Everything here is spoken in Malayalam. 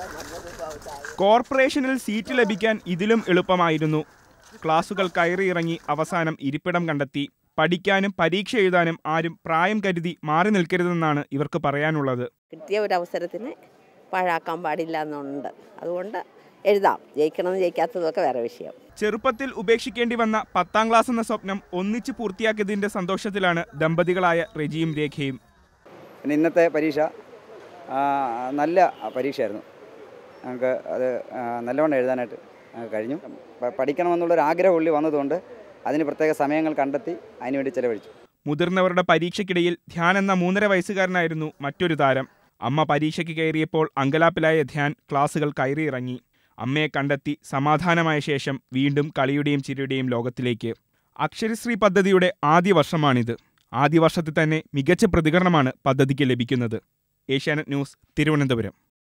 കോർപ്പറേഷനിൽ സീറ്റ് ലഭിക്കാൻ ഇതിലും എളുപ്പമായിരുന്നു ക്ലാസുകൾ കയറിയിറങ്ങി അവസാനം ഇരിപ്പിടം കണ്ടെത്തി പഠിക്കാനും പരീക്ഷ എഴുതാനും ആരും പ്രായം കരുതി മാറി നിൽക്കരുതെന്നാണ് ഇവർക്ക് പറയാനുള്ളത് കിട്ടിയ ഒരു അവസരത്തിന് പാഴാക്കാൻ പാടില്ല എന്നുണ്ട് അതുകൊണ്ട് എഴുതാം ജയിക്കണമെന്ന് ജയിക്കാത്തതൊക്കെ വേറെ വിഷയം ചെറുപ്പത്തിൽ ഉപേക്ഷിക്കേണ്ടി വന്ന പത്താം ക്ലാസ് എന്ന സ്വപ്നം ഒന്നിച്ച് പൂർത്തിയാക്കിയതിന്റെ സന്തോഷത്തിലാണ് ദമ്പതികളായ റെജിയും രേഖയും പിന്നെ ഇന്നത്തെ പരീക്ഷ ആ, നല്ല പരീക്ഷയായിരുന്നു ഞങ്ങൾക്ക് അത് ആ, നല്ലവണ്ണം എഴുതാനായിട്ട് ഞങ്ങൾക്ക് കഴിഞ്ഞു പ- പഠിക്കണമെന്നുള്ളൊരു ആഗ്രഹം ഉള്ളി വന്നതുകൊണ്ട് അതിന് പ്രത്യേക സമയങ്ങൾ കണ്ടെത്തി അതിനുവേണ്ടി ചെലവഴിച്ചു മുതിർന്നവരുടെ പരീക്ഷയ്ക്കിടയിൽ ധ്യാൻ എന്ന മൂന്നര വയസ്സുകാരനായിരുന്നു മറ്റൊരു താരം അമ്മ പരീക്ഷയ്ക്ക് കയറിയപ്പോൾ അങ്കലാപ്പിലായ ധ്യാൻ ക്ലാസുകൾ കയറിയിറങ്ങി അമ്മയെ കണ്ടെത്തി സമാധാനമായ ശേഷം വീണ്ടും കളിയുടെയും ചിരിയുടെയും ലോകത്തിലേക്ക് അക്ഷരശ്രീ പദ്ധതിയുടെ ആദ്യ വർഷമാണിത് ആദ്യ വർഷത്തിൽ തന്നെ മികച്ച പ്രതികരണമാണ് പദ്ധതിക്ക് ലഭിക്കുന്നത് ഏഷ്യാനെറ്റ് ന്യൂസ് തിരുവനന്തപുരം